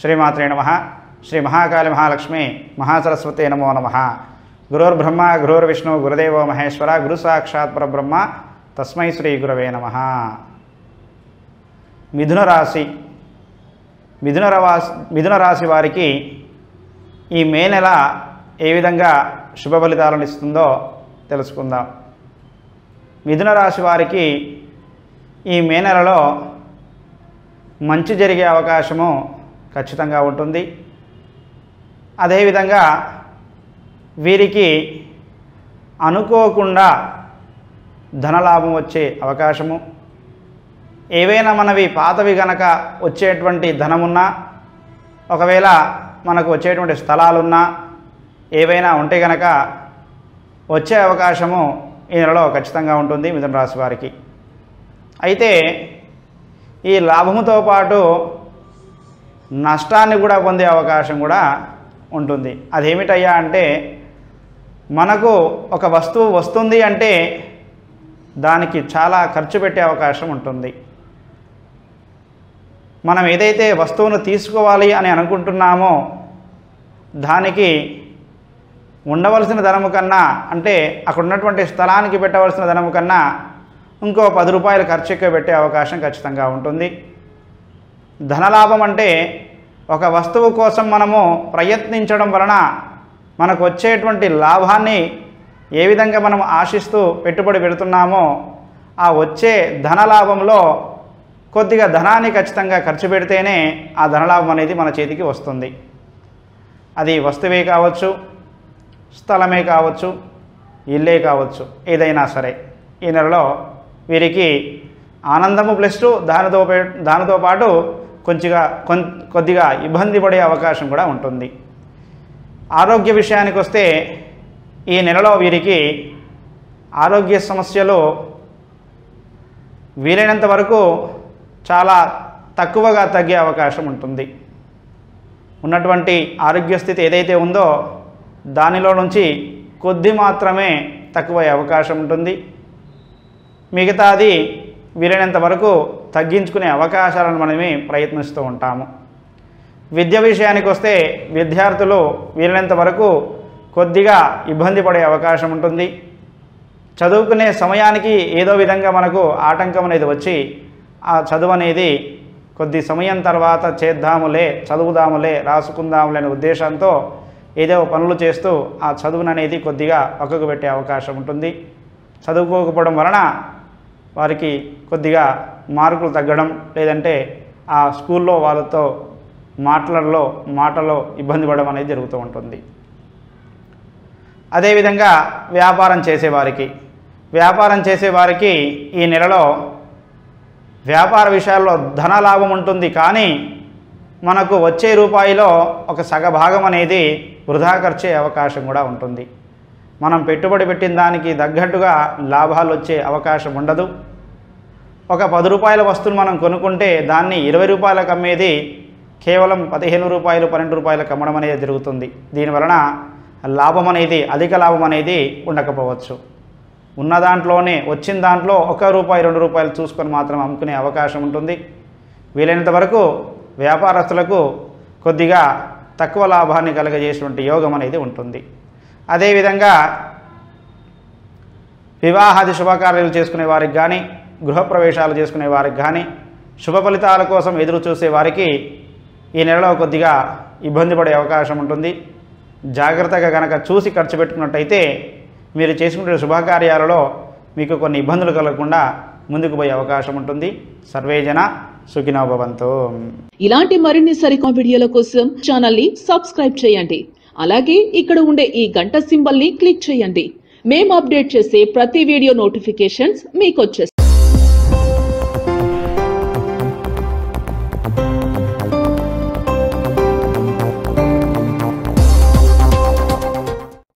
శ్రీమాత్రే నమ శ్రీ మహాకాళి మహాలక్ష్మి మహాసరస్వతి నమో నమ గురుర్బ్రహ్మ గురుర్విష్ణు గురుదేవో మహేశ్వర గురు సాక్షాత్ పరబ్రహ్మ తస్మై శ్రీ గురవే నమ మిథున రాశి మిథున రాశి మిథున రాశి వారికి ఈ మే నెల ఏ విధంగా శుభ ఫలితాలను ఇస్తుందో తెలుసుకుందాం మిథున రాశి వారికి ఈ మే నెలలో మంచి జరిగే అవకాశము ఖచ్చితంగా ఉంటుంది అదేవిధంగా వీరికి అనుకోకుండా ధనలాభం వచ్చే అవకాశము ఏవైనా మనవి పాతవి గనక వచ్చేటువంటి ధనమున్నా ఒకవేళ మనకు వచ్చేటువంటి స్థలాలున్నా ఏవైనా ఉంటే గనక వచ్చే అవకాశము ఈ నెలలో ఖచ్చితంగా ఉంటుంది మిథున రాశి వారికి అయితే ఈ లాభముతో పాటు నష్టాన్ని కూడా పొందే అవకాశం కూడా ఉంటుంది అదేమిటయ్యా అంటే మనకు ఒక వస్తువు వస్తుంది అంటే దానికి చాలా ఖర్చు పెట్టే అవకాశం ఉంటుంది మనం ఏదైతే వస్తువును తీసుకోవాలి అని అనుకుంటున్నామో దానికి ఉండవలసిన ధనము కన్నా అంటే అక్కడ ఉన్నటువంటి స్థలానికి పెట్టవలసిన ధనము కన్నా ఇంకో పది రూపాయలు ఖర్చు ఎక్కువ పెట్టే అవకాశం ఖచ్చితంగా ఉంటుంది ధనలాభం అంటే ఒక వస్తువు కోసం మనము ప్రయత్నించడం వలన మనకు వచ్చేటువంటి లాభాన్ని ఏ విధంగా మనం ఆశిస్తూ పెట్టుబడి పెడుతున్నామో ఆ వచ్చే ధనలాభంలో కొద్దిగా ధనాన్ని ఖచ్చితంగా ఖర్చు పెడితేనే ఆ ధనలాభం అనేది మన చేతికి వస్తుంది అది వస్తువే కావచ్చు స్థలమే కావచ్చు ఇల్లే కావచ్చు ఏదైనా సరే ఈ నెలలో వీరికి ఆనందము ప్లస్ టూ దానితో పే- దానితో పాటు కొంచెంగా కొన్ కొద్దిగా ఇబ్బంది పడే అవకాశం కూడా ఉంటుంది ఆరోగ్య విషయానికి వస్తే ఈ నెలలో వీరికి ఆరోగ్య సమస్యలు వీలైనంత వరకు చాలా తక్కువగా తగ్గే అవకాశం ఉంటుంది ఉన్నటువంటి ఆరోగ్య స్థితి ఏదైతే ఉందో దానిలో నుంచి కొద్ది మాత్రమే తక్కువయ్యే అవకాశం ఉంటుంది మిగతాది వీలైనంత వరకు తగ్గించుకునే అవకాశాలను మనమే ప్రయత్నిస్తూ ఉంటాము విద్య విషయానికి వస్తే విద్యార్థులు వీలైనంత వరకు కొద్దిగా ఇబ్బంది పడే అవకాశం ఉంటుంది చదువుకునే సమయానికి ఏదో విధంగా మనకు ఆటంకం అనేది వచ్చి ఆ చదువు అనేది కొద్ది సమయం తర్వాత చేద్దాములే చదువుదాములే రాసుకుందాములే అనే ఉద్దేశంతో ఏదో పనులు చేస్తూ ఆ చదువును అనేది కొద్దిగా పక్కకు పెట్టే అవకాశం ఉంటుంది చదువుకోకపోవడం వలన వారికి కొద్దిగా మార్కులు తగ్గడం లేదంటే ఆ స్కూల్లో వాళ్ళతో మాటలలో మాటలో ఇబ్బంది పడడం అనేది జరుగుతూ ఉంటుంది అదేవిధంగా వ్యాపారం చేసేవారికి వ్యాపారం చేసేవారికి ఈ నెలలో వ్యాపార విషయాల్లో ధన లాభం ఉంటుంది కానీ మనకు వచ్చే రూపాయిలో ఒక సగభాగం అనేది వృధా ఖర్చే అవకాశం కూడా ఉంటుంది మనం పెట్టుబడి పెట్టిన దానికి తగ్గట్టుగా లాభాలు వచ్చే అవకాశం ఉండదు ఒక పది రూపాయల వస్తువును మనం కొనుక్కుంటే దాన్ని ఇరవై రూపాయలకు అమ్మేది కేవలం పదిహేను రూపాయలు పన్నెండు రూపాయలకు అమ్మడం అనేది జరుగుతుంది దీనివలన లాభం అనేది అధిక లాభం అనేది ఉండకపోవచ్చు ఉన్న దాంట్లోనే వచ్చిన దాంట్లో ఒక రూపాయి రెండు రూపాయలు చూసుకొని మాత్రం అమ్ముకునే అవకాశం ఉంటుంది వీలైనంత వరకు వ్యాపారస్తులకు కొద్దిగా తక్కువ లాభాన్ని కలగజేసేటువంటి యోగం అనేది ఉంటుంది అదేవిధంగా వివాహాది శుభకార్యాలు చేసుకునే వారికి కానీ గృహప్రవేశాలు చేసుకునే వారికి కానీ శుభ ఫలితాల కోసం ఎదురు చూసే వారికి ఈ నెలలో కొద్దిగా ఇబ్బంది పడే అవకాశం ఉంటుంది జాగ్రత్తగా కనుక చూసి ఖర్చు పెట్టుకున్నట్టయితే మీరు చేసుకునే శుభకార్యాలలో మీకు కొన్ని ఇబ్బందులు కలగకుండా ముందుకు పోయే అవకాశం ఉంటుంది సర్వేజన సుఖినో భవంతు ఇలాంటి మరిన్ని సరికొత్త వీడియోల కోసం ఛానల్ ని సబ్స్క్రైబ్ చేయండి అలాగే ఇక్కడ ఉండే ఈ గంట సింబల్ ని క్లిక్ చేయండి మేము అప్డేట్ చేసే ప్రతి వీడియో నోటిఫికేషన్స్ మీకు వచ్చేస్తాయి